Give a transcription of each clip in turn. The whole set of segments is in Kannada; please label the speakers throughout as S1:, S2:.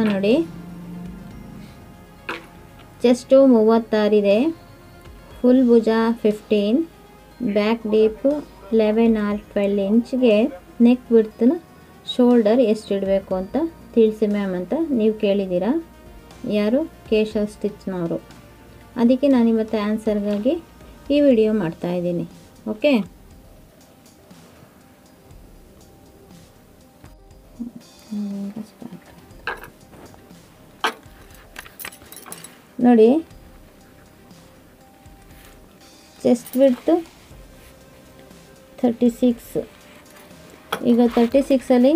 S1: ನೋಡಿ ಚೆಸ್ಟು ಮೂವತ್ತಾರಿದೆ ಫುಲ್ ಭುಜ fifteen back deep eleven or twelve ಇಂಚ್ಗೆ ನೆಕ್ ಬಿಡ್ತನ ಶೋಲ್ಡರ್ ಎಷ್ಟು ಇಡಬೇಕು ಅಂತ ತಿಳಿಸಿ ಮ್ಯಾಮ್ ಅಂತ ನೀವು ಕೇಳಿದ್ದೀರಾ ಯಾರು ಕೇಶವ್ ಸ್ಟಿಚ್ನವರು ಅದಕ್ಕೆ ನಾನು ಇವತ್ತು ಆನ್ಸರ್ಗಾಗಿ ಈ ವಿಡಿಯೋ ಮಾಡ್ತಾಯಿದ್ದೀನಿ ಓಕೆ ನೋಡಿ ಚೆಸ್ಟ್ ಬಿಡ್ತು ಥರ್ಟಿ ಸಿಕ್ಸ್ ಈಗ ತರ್ಟಿ ಸಿಕ್ಸಲ್ಲಿ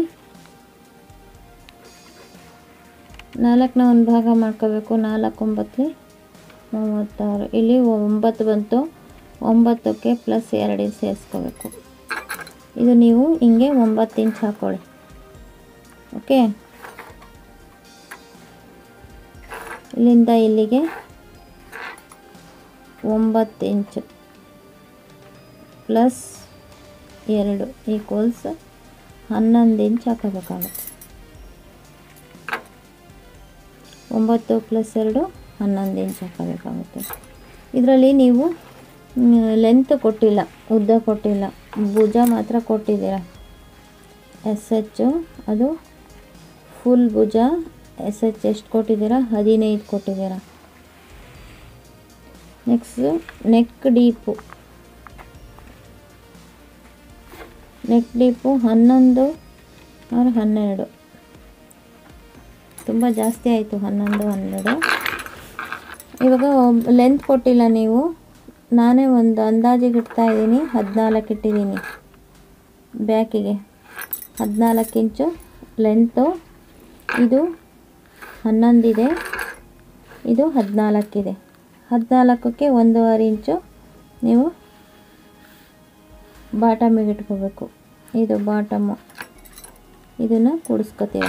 S1: ನಾಲ್ಕನ್ನ ಒಂದು ಭಾಗ ಮಾಡ್ಕೋಬೇಕು ನಾಲ್ಕು ಒಂಬತ್ತು ಮೂವತ್ತಾರು ಇಲ್ಲಿ ಒಂಬತ್ತು ಬಂತು ಒಂಬತ್ತಕ್ಕೆ ಪ್ಲಸ್ ಎರಡು ಸೇರಿಸ್ಕೋಬೇಕು ಇದು ನೀವು ಹಿಂಗೆ ಒಂಬತ್ತು ಇಂಚ್ ಹಾಕ್ಕೊಳ್ಳಿ ಓಕೆ ಇಲ್ಲಿಂದ ಇಲ್ಲಿಗೆ ಒಂಬತ್ತು ಇಂಚು ಪ್ಲಸ್ ಎರಡು ಈಕ್ವಲ್ಸ್ ಹನ್ನೊಂದು ಇಂಚ್ ಹಾಕೋಬೇಕಾಗುತ್ತೆ ಒಂಬತ್ತು ಪ್ಲಸ್ ಎರಡು ಹನ್ನೊಂದು ಇಂಚ್ ಹಾಕೋಬೇಕಾಗುತ್ತೆ ಇದರಲ್ಲಿ ನೀವು ಲೆಂತ್ ಕೊಟ್ಟಿಲ್ಲ ಉದ್ದ ಕೊಟ್ಟಿಲ್ಲ ಭುಜ ಮಾತ್ರ ಕೊಟ್ಟಿದ್ದೀರ ಎಸ್ ಎಚ್ಚು ಅದು ಫುಲ್ ಭುಜ ಎಸ್ ಎಚ್ ಎಷ್ಟು ಕೊಟ್ಟಿದ್ದೀರಾ ಹದಿನೈದು ಕೊಟ್ಟಿದ್ದೀರಾ next neck deep neck deep ಹನ್ನೊಂದು ಆರು ಹನ್ನೆರಡು ತುಂಬ ಜಾಸ್ತಿ ಆಯಿತು ಹನ್ನೊಂದು ಹನ್ನೆರಡು ಇವಾಗ ಲೆಂತ್ ಕೊಟ್ಟಿಲ್ಲ ನೀವು ನಾನೇ ಒಂದು ಅಂದಾಜಿಗೆ ಇಡ್ತಾ ಇದ್ದೀನಿ ಹದಿನಾಲ್ಕು ಇಟ್ಟಿದ್ದೀನಿ ಬ್ಯಾಕಿಗೆ ಹದಿನಾಲ್ಕು ಇಂಚು ಲೆಂತು ಇದು ಹನ್ನೊಂದಿದೆ ಇದು ಹದಿನಾಲ್ಕಿದೆ ಹದಿನಾಲ್ಕಕ್ಕೆ ಒಂದೂವರೆ ಇಂಚು ನೀವು ಬಾಟಮಿಗೆ ಇಟ್ಕೋಬೇಕು ಇದು ಬಾಟಮು ಇದನ್ನು ಕೂಡಿಸ್ಕೊತೀರ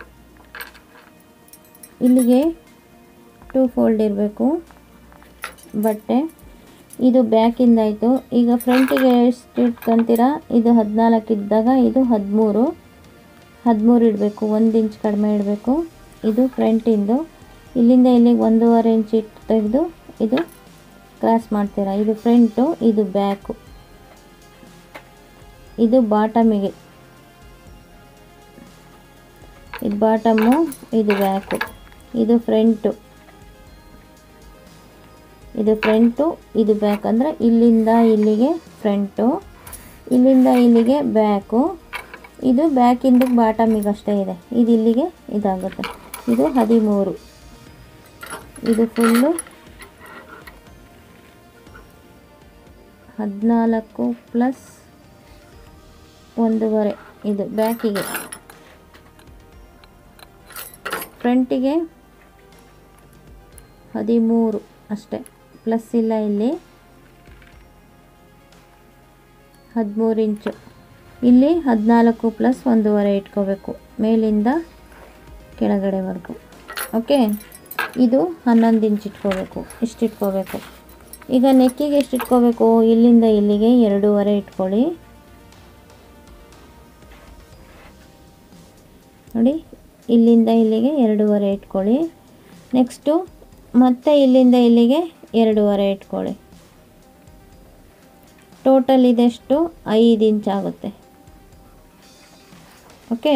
S1: ಇಲ್ಲಿಗೆ ಟೂ ಫೋಲ್ಡ್ ಇರಬೇಕು ಬಟ್ಟೆ ಇದು ಬ್ಯಾಕಿಂದ ಆಯಿತು ಈಗ ಫ್ರಂಟಿಗೆ ಎಷ್ಟು ಇಟ್ಕೊತೀರ ಇದು ಹದಿನಾಲ್ಕು ಇದ್ದಾಗ ಇದು ಹದಿಮೂರು ಹದಿಮೂರು ಇಡಬೇಕು ಒಂದು ಇಂಚ್ ಕಡಿಮೆ ಇಡಬೇಕು ಇದು ಫ್ರಂಟಿಂದು ಇಲ್ಲಿಂದ ಇಲ್ಲಿಗೆ ಒಂದೂವರೆ ಇಂಚ್ ಇಟ್ಟು ತೆಗೆದು ಇದು ಕ್ರಾಸ್ ಮಾಡ್ತೀರಾ ಇದು ಫ್ರಂಟು ಇದು ಬ್ಯಾಕು ಇದು ಬಾಟಮಿಗೆ ಇದು ಬಾಟಮು ಇದು ಬ್ಯಾಕು ಇದು ಫ್ರಂಟು ಇದು ಫ್ರಂಟು ಇದು ಬ್ಯಾಕ್ ಅಂದರೆ ಇಲ್ಲಿಂದ ಇಲ್ಲಿಗೆ ಫ್ರಂಟು ಇಲ್ಲಿಂದ ಇಲ್ಲಿಗೆ ಬ್ಯಾಕು ಇದು ಬ್ಯಾಕಿಂದ ಬಾಟಮಿಗೆ ಅಷ್ಟೇ ಇದೆ ಇದು ಇಲ್ಲಿಗೆ ಇದಾಗುತ್ತೆ ಇದು ಹದಿಮೂರು ಇದು ಫುಲ್ಲು ಹದಿನಾಲ್ಕು ಪ್ಲಸ್ ಒಂದೂವರೆ ಇದು ಬ್ಯಾಕಿಗೆ ಫ್ರಂಟಿಗೆ ಹದಿಮೂರು ಅಷ್ಟೇ ಪ್ಲಸ್ ಇಲ್ಲ ಇಲ್ಲಿ ಹದಿಮೂರು ಇಂಚು ಇಲ್ಲಿ ಹದಿನಾಲ್ಕು ಪ್ಲಸ್ ಒಂದೂವರೆ ಇಟ್ಕೋಬೇಕು ಮೇಲಿಂದ ಕೆಳಗಡೆವರೆಗೂ ಓಕೆ ಇದು ಹನ್ನೊಂದು ಇಂಚ್ ಇಟ್ಕೋಬೇಕು ಇಷ್ಟು ಇಟ್ಕೋಬೇಕು ಈಗ ನೆಕ್ಕಿಗೆ ಎಷ್ಟು ಇಟ್ಕೋಬೇಕು ಇಲ್ಲಿಂದ ಇಲ್ಲಿಗೆ ಎರಡೂವರೆ ಇಟ್ಕೊಳ್ಳಿ ನೋಡಿ ಇಲ್ಲಿಂದ ಇಲ್ಲಿಗೆ ಎರಡೂವರೆ ಇಟ್ಕೊಳ್ಳಿ ನೆಕ್ಸ್ಟು ಮತ್ತೆ ಇಲ್ಲಿಂದ ಇಲ್ಲಿಗೆ ಎರಡೂವರೆ ಇಟ್ಕೊಳ್ಳಿ ಟೋಟಲ್ ಇದೆಷ್ಟು ಐದು ಇಂಚ್ ಆಗುತ್ತೆ ಓಕೆ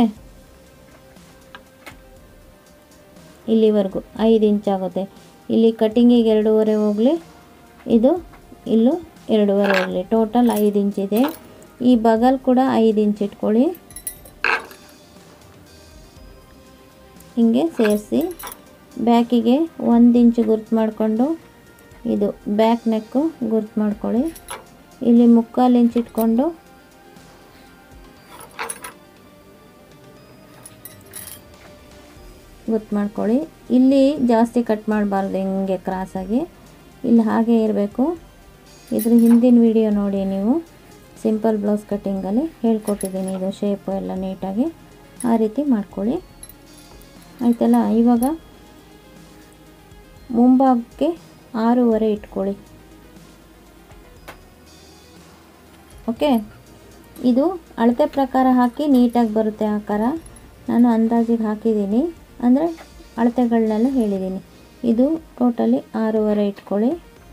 S1: ಇಲ್ಲಿವರೆಗೂ ಐದು ಇಂಚ್ ಆಗುತ್ತೆ ಇಲ್ಲಿ ಕಟಿಂಗಿಗೆ ಎರಡೂವರೆ ಹೋಗಲಿ ಇದು ಇಲ್ಲೂ ಎರಡೂವರೆ ಹೋಗಲಿ ಟೋಟಲ್ ಐದು ಇಂಚ್ ಇದೆ ಈ ಬಗಲ್ ಕೂಡ ಐದು ಇಂಚ್ ಇಟ್ಕೊಳ್ಳಿ ಹಿಂಗೆ ಸೇರಿಸಿ ಬ್ಯಾಕಿಗೆ ಒಂದು ಇಂಚು ಗುರ್ತು ಮಾಡಿಕೊಂಡು ಇದು ಬ್ಯಾಕ್ ನೆಕ್ಕು ಗುರ್ತು ಮಾಡ್ಕೊಳ್ಳಿ ಇಲ್ಲಿ ಮುಕ್ಕಾಲು ಇಂಚ್ ಇಟ್ಕೊಂಡು ಗುರ್ತು ಮಾಡ್ಕೊಳ್ಳಿ ಇಲ್ಲಿ ಜಾಸ್ತಿ ಕಟ್ ಮಾಡಬಾರ್ದು ಹಿಂಗೆ ಕ್ರಾಸಾಗಿ ಇಲ್ಲಿ ಹಾಗೆ ಇರಬೇಕು ಇದ್ರ ಹಿಂದಿನ ವಿಡಿಯೋ ನೋಡಿ ನೀವು ಸಿಂಪಲ್ ಬ್ಲೌಸ್ ಕಟ್ಟಿಂಗಲ್ಲಿ ಹೇಳ್ಕೊಟ್ಟಿದ್ದೀನಿ ಇದು ಶೇಪು ಎಲ್ಲ ನೀಟಾಗಿ ಆ ರೀತಿ ಮಾಡ್ಕೊಳ್ಳಿ ಆಯ್ತಲ್ಲ ಇವಾಗ ಮುಂಭಾಗಕ್ಕೆ ಆರೂವರೆ ಇಟ್ಕೊಳ್ಳಿ ಓಕೆ ಇದು ಅಳತೆ ಪ್ರಕಾರ ಹಾಕಿ ನೀಟಾಗಿ ಬರುತ್ತೆ ಆಕಾರ ನಾನು ಅಂದಾಜಿಗೆ ಹಾಕಿದ್ದೀನಿ ಅಂದರೆ ಅಳತೆಗಳನ್ನೆಲ್ಲ ಹೇಳಿದ್ದೀನಿ ಇದು ಟೋಟಲಿ ಆರೂವರೆ ಇಟ್ಕೊಳ್ಳಿ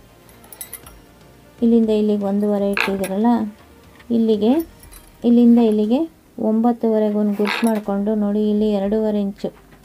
S1: ಇಲ್ಲಿಂದ ಇಲ್ಲಿಗೆ ಒಂದೂವರೆ ಇಟ್ಟಿದ್ದೀರಲ್ಲ ಇಲ್ಲಿಗೆ ಇಲ್ಲಿಂದ ಇಲ್ಲಿಗೆ ಒಂಬತ್ತುವರೆಗೆ ಒಂದು ಗುರ್ತು ಮಾಡಿಕೊಂಡು ನೋಡಿ ಇಲ್ಲಿ ಎರಡೂವರೆ ಇಂಚು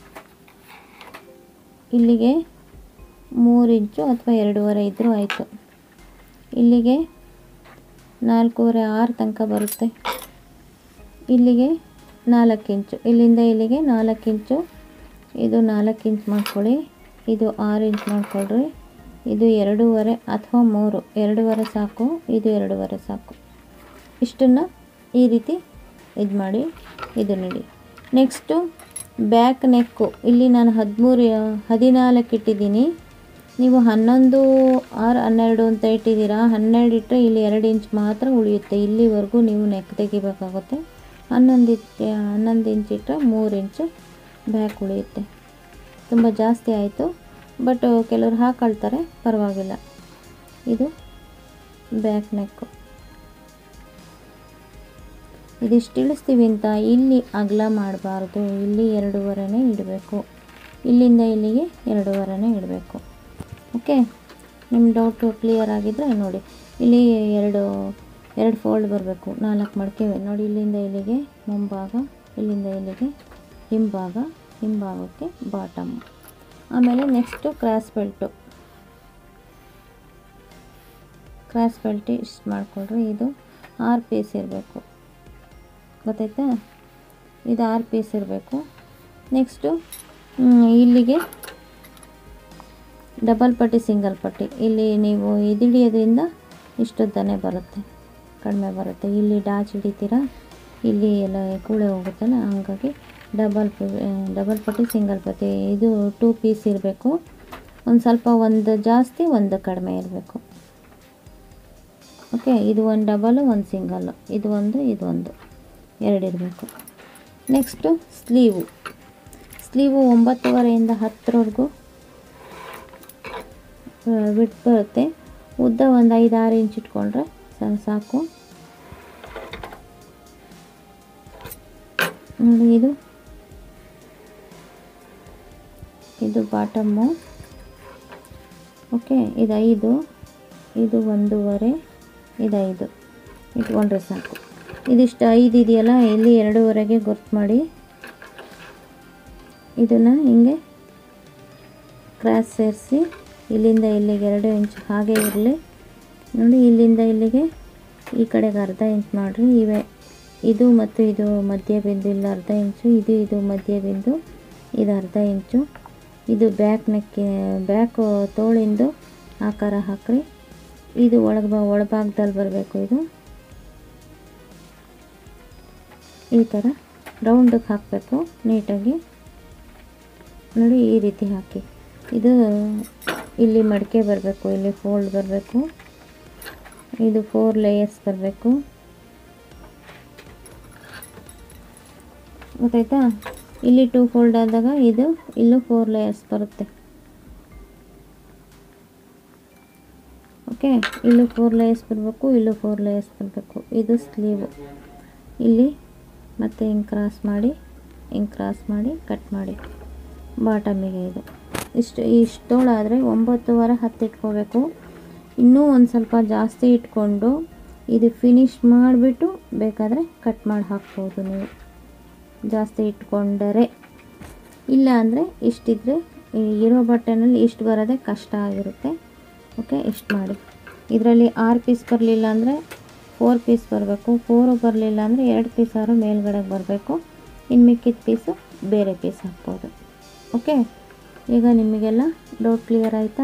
S1: ಇಲ್ಲಿಗೆ ಮೂರು ಇಂಚು ಅಥವಾ ಎರಡೂವರೆ ಇದ್ದರೂ ಆಯಿತು ಇಲ್ಲಿಗೆ ನಾಲ್ಕೂವರೆ ಆರು ತನಕ ಬರುತ್ತೆ ಇಲ್ಲಿಗೆ ನಾಲ್ಕು ಇಂಚು ಇಲ್ಲಿಂದ ಇಲ್ಲಿಗೆ ನಾಲ್ಕು ಇಂಚು ಇದು ನಾಲ್ಕು ಇಂಚ್ ಮಾಡ್ಕೊಳ್ಳಿ ಇದು ಆರು ಇಂಚ್ ಮಾಡ್ಕೊಳ್ರಿ ಇದು ಎರಡೂವರೆ ಅಥವಾ ಮೂರು ಎರಡೂವರೆ ಸಾಕು ಇದು ಎರಡೂವರೆ ಸಾಕು ಇಷ್ಟನ್ನು ಈ ರೀತಿ ಇದು ಮಾಡಿ ಇದು ನೀಡಿ ನೆಕ್ಸ್ಟು ಬ್ಯಾಕ್ ನೆಕ್ಕು ಇಲ್ಲಿ ನಾನು ಹದಿಮೂರು ಹದಿನಾಲ್ಕು ಇಟ್ಟಿದ್ದೀನಿ ನೀವು ಹನ್ನೊಂದು ಆರು ಹನ್ನೆರಡು ಅಂತ ಇಟ್ಟಿದ್ದೀರಾ ಹನ್ನೆರಡು ಇಟ್ಟರೆ ಇಲ್ಲಿ ಎರಡು ಇಂಚ್ ಮಾತ್ರ ಉಳಿಯುತ್ತೆ ಇಲ್ಲಿವರೆಗೂ ನೀವು ನೆಕ್ ತೆಗಿಬೇಕಾಗುತ್ತೆ ಹನ್ನೊಂದು ಇಂಚ್ ಹನ್ನೊಂದು ಇಂಚ್ ಇಟ್ಟರೆ ಮೂರು ಇಂಚು ಬ್ಯಾಕ್ ಉಳಿಯುತ್ತೆ ತುಂಬ ಜಾಸ್ತಿ ಆಯಿತು ಬಟ್ ಕೆಲವ್ರು ಹಾಕೊಳ್ತಾರೆ ಪರವಾಗಿಲ್ಲ ಇದು ಬ್ಯಾಕ್ ನೆಕ್ಕು ಇದಿಷ್ಟು ಇಳಿಸ್ತೀವಿ ಅಂತ ಇಲ್ಲಿ ಅಗಲ ಮಾಡಬಾರ್ದು ಇಲ್ಲಿ ಎರಡೂವರೆನೇ ಇಡಬೇಕು ಇಲ್ಲಿಂದ ಇಲ್ಲಿಗೆ ಎರಡೂವರೆನೇ ಇಡಬೇಕು ಓಕೆ ನಿಮ್ಮ ಡೌಟು ಕ್ಲಿಯರ್ ಆಗಿದ್ದರೆ ನೋಡಿ ಇಲ್ಲಿ ಎರಡು ಎರಡು ಫೋಲ್ಡ್ ಬರಬೇಕು ನಾಲ್ಕು ಮಡಕೆ ನೋಡಿ ಇಲ್ಲಿಂದ ಇಲ್ಲಿಗೆ ಮುಂಭಾಗ ಇಲ್ಲಿಂದ ಇಲ್ಲಿಗೆ ಹಿಂಭಾಗ ಹಿಂಭಾಗಕ್ಕೆ ಬಾಟಮ್ ಆಮೇಲೆ next cross belt cross belt ಇಷ್ಟು ಮಾಡಿಕೊಡ್ರಿ ಇದು ಆರು ಪೀಸ್ ಇರಬೇಕು ಗೊತ್ತಾಯ್ತಾ ಇದು ಆರು ಪೀಸ್ ಇರಬೇಕು ನೆಕ್ಸ್ಟು ಇಲ್ಲಿಗೆ ಡಬಲ್ ಪಟ್ಟಿ ಸಿಂಗಲ್ ಪಟ್ಟಿ ಇಲ್ಲಿ ನೀವು ಇದಿಡಿಯೋದ್ರಿಂದ ಇಷ್ಟುದ್ದನೇ ಬರುತ್ತೆ ಕಡಿಮೆ ಬರುತ್ತೆ ಇಲ್ಲಿ ಡಾಚ್ ಹಿಡಿತೀರಾ ಇಲ್ಲಿ ಎಲ್ಲ ಕೂಳೆ ಹೋಗುತ್ತಲ್ಲ ಹಂಗಾಗಿ ಡಬಲ್ ಡಬಲ್ ಪಟ್ಟಿ ಸಿಂಗಲ್ ಪಟ್ಟಿ ಇದು ಟೂ ಪೀಸ್ ಇರಬೇಕು ಒಂದು ಸ್ವಲ್ಪ ಒಂದು ಜಾಸ್ತಿ ಒಂದು ಕಡಿಮೆ ಇರಬೇಕು ಓಕೆ ಇದು ಒಂದು ಡಬಲು ಒಂದು ಸಿಂಗಲ್ಲು ಇದು ಒಂದು ಇದು ಒಂದು ಎರಡಿರಬೇಕು ನೆಕ್ಸ್ಟು ಸ್ಲೀವು ಸ್ಲೀವು ಒಂಬತ್ತುವರೆಯಿಂದ ಹತ್ತರವರೆಗೂ ಬಿಟ್ಟು ಬರುತ್ತೆ ಉದ್ದ ಒಂದು ಐದು ಆರು ಇಂಚ್ ಇಟ್ಕೊಂಡ್ರೆ ಸಣ್ಣ ಸಾಕು ನೋಡಿ ಇದು ಇದು ಬಾಟಮ್ಮು ಓಕೆ ಇದು ಐದು ಇದು ಒಂದೂವರೆ ಇದು ಐದು ಇಟ್ಕೊಂಡ್ರೆ ಸಾಕು ಇದಿಷ್ಟು ಐದು ಇದೆಯಲ್ಲ ಇಲ್ಲಿ ಎರಡೂವರೆಗೆ ಗೊತ್ತು ಮಾಡಿ ಇದನ್ನು ಹಿಂಗೆ ಕ್ರಾಸ್ ಸೇರಿಸಿ ಇಲ್ಲಿಂದ ಇಲ್ಲಿಗೆ ಎರಡು ಇಂಚ್ ಹಾಗೆ ಇರಲಿ ನೋಡಿ ಇಲ್ಲಿಂದ ಇಲ್ಲಿಗೆ ಈ ಕಡೆಗೆ ಅರ್ಧ ಇಂಚ್ ಮಾಡಿರಿ ಇವೆ ಇದು ಮತ್ತು ಇದು ಮಧ್ಯ ಬಿಂದು ಇಲ್ಲ ಅರ್ಧ ಇಂಚು ಇದು ಇದು ಮಧ್ಯ ಬಿಂದು ಇದು ಅರ್ಧ ಇಂಚು ಇದು ಬ್ಯಾಕ್ ನೆಕ್ಕಿ ಬ್ಯಾಕ್ ತೋಳಿಂದು ಆಕಾರ ಹಾಕ್ರಿ ಇದು ಒಳಗೆ ಬ ಒಳಭಾಗದಲ್ಲಿ ಬರಬೇಕು ಇದು ಈ ಥರ ರೌಂಡಿಗೆ ಹಾಕಬೇಕು ನೀಟಾಗಿ ನೋಡಿ ಈ ರೀತಿ ಹಾಕಿ ಇದು ಇಲ್ಲಿ ಮಡಿಕೆ ಬರಬೇಕು ಇಲ್ಲಿ ಫೋಲ್ಡ್ ಬರಬೇಕು ಇದು ಫೋರ್ ಲೇಯರ್ಸ್ ಬರಬೇಕು ಗೊತ್ತಾಯ್ತಾ ಇಲ್ಲಿ ಟೂ ಫೋಲ್ಡ್ ಆದಾಗ ಇದು ಇಲ್ಲೂ ಫೋರ್ ಲೇಯರ್ಸ್ ಬರುತ್ತೆ ಓಕೆ ಇಲ್ಲೂ ಫೋರ್ ಲೇಯರ್ಸ್ ಬರಬೇಕು ಇಲ್ಲೂ ಫೋರ್ ಲೇಯರ್ಸ್ ಬರಬೇಕು ಇದು ಸ್ಲೀವು ಇಲ್ಲಿ ಮತ್ತೆ ಹಿಂಗೆ ಕ್ರಾಸ್ ಮಾಡಿ ಹಿಂಗೆ ಕ್ರಾಸ್ ಮಾಡಿ ಕಟ್ ಮಾಡಿ ಬಾಟಮಿಗೆ ಇದು ಇಷ್ಟು ಇಷ್ಟೋಳಾದರೆ ಒಂಬತ್ತುವರೆ ಹತ್ತು ಇಟ್ಕೋಬೇಕು ಇನ್ನೂ ಒಂದು ಸ್ವಲ್ಪ ಜಾಸ್ತಿ ಇಟ್ಕೊಂಡು ಇದು ಫಿನಿಶ್ ಮಾಡಿಬಿಟ್ಟು ಬೇಕಾದರೆ ಕಟ್ ಮಾಡಿ ಹಾಕ್ಬೋದು ನೀವು ಜಾಸ್ತಿ ಇಟ್ಕೊಂಡರೆ ಇಲ್ಲ ಅಂದರೆ ಇಷ್ಟಿದ್ರೆ ಈ ಇರೋ ಬಟ್ಟೆನಲ್ಲಿ ಇಷ್ಟು ಬರೋದೇ ಕಷ್ಟ ಆಗಿರುತ್ತೆ ಓಕೆ ಇಷ್ಟು ಮಾಡಿ ಇದರಲ್ಲಿ ಆರು ಪೀಸ್ ಬರಲಿಲ್ಲ ಅಂದರೆ ಫೋರ್ ಪೀಸ್ ಬರಬೇಕು ಫೋರು ಬರಲಿಲ್ಲ ಅಂದರೆ ಎರಡು ಪೀಸ್ ಆದ್ರೂ ಮೇಲ್ಗಡೆಗೆ ಬರಬೇಕು ಇನ್ನು ಮಿಕ್ಕಿದ ಪೀಸು ಬೇರೆ ಪೀಸ್ ಹಾಕ್ಬೋದು ಓಕೆ ಈಗ ನಿಮಗೆಲ್ಲ ಡೌಟ್ ಕ್ಲಿಯರ್ ಆಯಿತಾ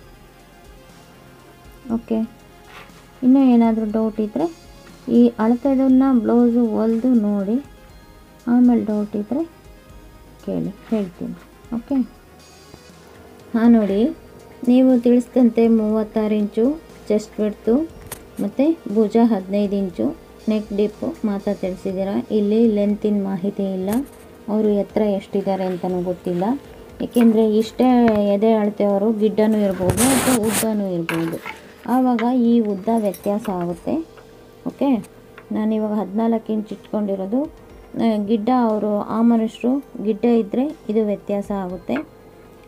S1: ಓಕೆ ಇನ್ನೂ ಏನಾದರೂ ಡೌಟ್ ಇದ್ದರೆ ಈ ಅಳತೆದನ್ನು ಬ್ಲೌಸು ಹೊಲ್ದು ನೋಡಿ ಆಮೇಲೆ ಡೌಟ್ ಇದ್ದರೆ ಕೇಳಿ ಹೇಳ್ತೀನಿ ಓಕೆ ಹಾಂ ನೋಡಿ ನೀವು ತಿಳಿಸ್ದಂತೆ ಮೂವತ್ತಾರು ಇಂಚು ಚೆಸ್ಟ್ ಬಿಡ್ತು ಮತ್ತು ಭುಜ ಹದಿನೈದು ಇಂಚು ನೆಕ್ ಡಿಪ್ಪು ಮಾತ್ರ ತಿಳಿಸಿದ್ದೀರ ಇಲ್ಲಿ ಲೆಂತಿನ ಮಾಹಿತಿ ಇಲ್ಲ ಅವರು ಎತ್ತರ ಎಷ್ಟಿದ್ದಾರೆ ಅಂತಲೂ ಗೊತ್ತಿಲ್ಲ ಏಕೆಂದರೆ ಇಷ್ಟೇ ಎದೆ ಅಳತೆಯವರು ಗಿಡ್ಡನೂ ಇರ್ಬೋದು ಅಥವಾ ಉದ್ದನೂ ಇರ್ಬೋದು ಆವಾಗ ಈ ಉದ್ದ ವ್ಯತ್ಯಾಸ ಆಗುತ್ತೆ ಓಕೆ ನಾನಿವಾಗ ಹದಿನಾಲ್ಕು ಇಂಚ್ ಇಟ್ಕೊಂಡಿರೋದು ಆ, ಗಿಡ್ಡ ಅವರು ಆ ಮನುಷ್ಯರು ಗಿಡ್ಡ ಇದ್ದರೆ ಇದು ವ್ಯತ್ಯಾಸ ಆಗುತ್ತೆ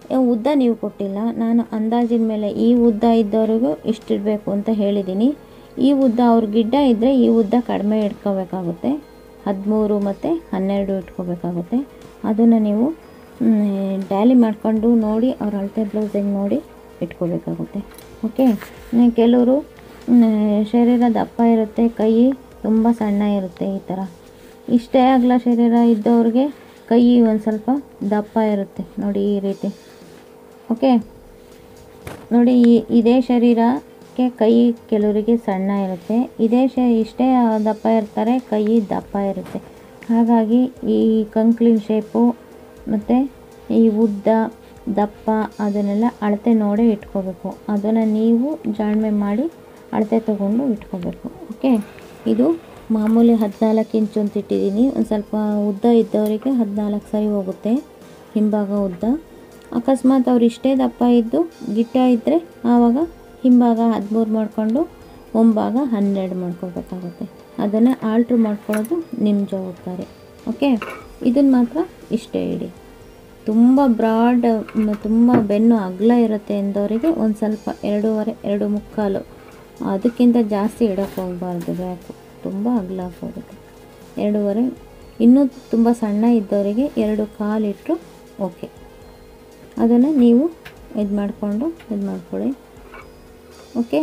S1: ಏ, ಉದ್ದ ನೀವು ಕೊಟ್ಟಿಲ್ಲ ನಾನು ಅಂದಾಜಿನ ಮೇಲೆ ಈ ಉದ್ದ ಇದ್ದವರಿಗೂ ಇಷ್ಟಿರಬೇಕು ಅಂತ ಹೇಳಿದ್ದೀನಿ ಈ ಉದ್ದ ಅವ್ರ ಗಿಡ್ಡ ಇದ್ದರೆ ಈ ಉದ್ದ ಕಡಿಮೆ ಇಟ್ಕೋಬೇಕಾಗುತ್ತೆ ಹದಿಮೂರು ಮತ್ತು ಹನ್ನೆರಡು ಇಟ್ಕೋಬೇಕಾಗುತ್ತೆ ಅದನ್ನು ನೀವು ಟ್ಯಾಲಿ ಮಾಡಿಕೊಂಡು ನೋಡಿ ಅವ್ರ ಅಳತೆ ಬ್ಲೌಸಿಗೆ ನೋಡಿ ಇಟ್ಕೋಬೇಕಾಗುತ್ತೆ ಓಕೆ ಇನ್ನು ಕೆಲವರು ಮ್, ಶರೀರ ದಪ್ಪ ಇರುತ್ತೆ ಕೈ ತುಂಬ ಸಣ್ಣ ಇರುತ್ತೆ ಈ ಥರ ಇಷ್ಟೇ ಅಗಲ ಶರೀರ ಇದ್ದವ್ರಿಗೆ ಕೈ ಒಂದು ಸ್ವಲ್ಪ ದಪ್ಪ ಇರುತ್ತೆ ನೋಡಿ ಈ ರೀತಿ ಓಕೆ ನೋಡಿ ಈ- ಇದೇ ಶರೀರಕ್ಕೆ ಕೈ ಕೆಲವರಿಗೆ ಸಣ್ಣ ಇರುತ್ತೆ ಇದೇ ಶ ಇಷ್ಟೇ ದಪ್ಪ ಇರ್ತಾರೆ ಕೈ ದಪ್ಪ ಇರುತ್ತೆ ಹಾಗಾಗಿ ಈ ಕಂಕ್ಲಿನ ಶೇಪು ಮತ್ತು ಈ ಉದ್ದ ದಪ್ಪ ಅದನ್ನೆಲ್ಲ ಅಳತೆ ನೋಡೇ ಇಟ್ಕೋಬೇಕು ಅದನ್ನು ನೀವು ಜಾಣ್ಮೆ ಮಾಡಿ ಅಳತೆ ತೊಗೊಂಡು ಇಟ್ಕೋಬೇಕು ಓಕೆ ಇದು ಮಾಮೂಲಿ ಹದಿನಾಲ್ಕು ಇಂಚು ಅಂತ ಇಟ್ಟಿದ್ದೀನಿ ಒಂದು ಸ್ವಲ್ಪ ಉದ್ದ ಇದ್ದವರಿಗೆ ಹದಿನಾಲ್ಕು ಸರಿ ಹೋಗುತ್ತೆ ಹಿಂಭಾಗ ಉದ್ದ ಅಕಸ್ಮಾತ್ ಅವ್ರು ಇಷ್ಟೇ ದಪ್ಪ ಇದ್ದು ಗಿಟ್ಟ ಇದ್ದರೆ ಆವಾಗ ಹಿಂಭಾಗ ಹದಿಮೂರು ಮಾಡಿಕೊಂಡು ಮುಂಭಾಗ ಹನ್ನೆರಡು ಮಾಡ್ಕೋಬೇಕಾಗುತ್ತೆ ಅದನ್ನು ಆಲ್ಟ್ರ್ ಮಾಡ್ಕೊಳ್ಳೋದು ನಿಮ್ಮ ಜವಾಬ್ದಾರಿ ಓಕೆ ಇದನ್ನು ಮಾತ್ರ ಇಷ್ಟೇ ಇಡಿ ತುಂಬ ಬ್ರಾಡ್ ತುಂಬ ಬೆನ್ನು ಅಗಲ ಇರುತ್ತೆ ಎಂದವರಿಗೆ ಒಂದು ಸ್ವಲ್ಪ ಎರಡೂವರೆ ಎರಡು ಮುಕ್ಕಾಲು ಅದಕ್ಕಿಂತ ಜಾಸ್ತಿ ಇಡೋಕ್ಕೆ ಹೋಗಬಾರ್ದು ಬ್ಯಾಕು ತುಂಬ ಅಗಲ ಹೋಗುತ್ತೆ ಎರಡೂವರೆ ಇನ್ನೂ ತುಂಬ ಸಣ್ಣ ಇದ್ದವರಿಗೆ ಎರಡು ಕಾಲು ಇಟ್ಟರು ಓಕೆ ಅದನ್ನು ನೀವು ಇದು ಮಾಡಿಕೊಂಡು ಇದು ಮಾಡ್ಕೊಳ್ಳಿ ಓಕೆ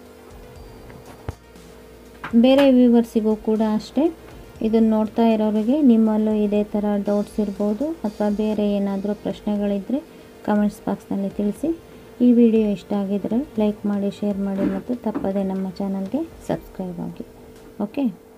S1: ಬೇರೆ ವ್ಯೂವರ್ಸಿಗೂ ಕೂಡ ಅಷ್ಟೇ ಇದನ್ನು ನೋಡ್ತಾ ಇರೋರಿಗೆ ನಿಮ್ಮಲ್ಲೂ ಇದೇ ಥರ ಡೌಟ್ಸ್ ಇರ್ಬೋದು ಅಥವಾ ಬೇರೆ ಏನಾದರೂ ಪ್ರಶ್ನೆಗಳಿದ್ದರೆ ಕಮೆಂಟ್ಸ್ ಬಾಕ್ಸ್ನಲ್ಲಿ ತಿಳಿಸಿ ಈ ವಿಡಿಯೋ ಇಷ್ಟ ಆಗಿದರೆ ಲೈಕ್ ಮಾಡಿ ಶೇರ್ ಮಾಡಿ ಮತ್ತು ತಪ್ಪದೆ ನಮ್ಮ ಚಾನಲ್ಗೆ ಸಬ್ಸ್ಕ್ರೈಬ್ ಆಗಿ ಓಕೆ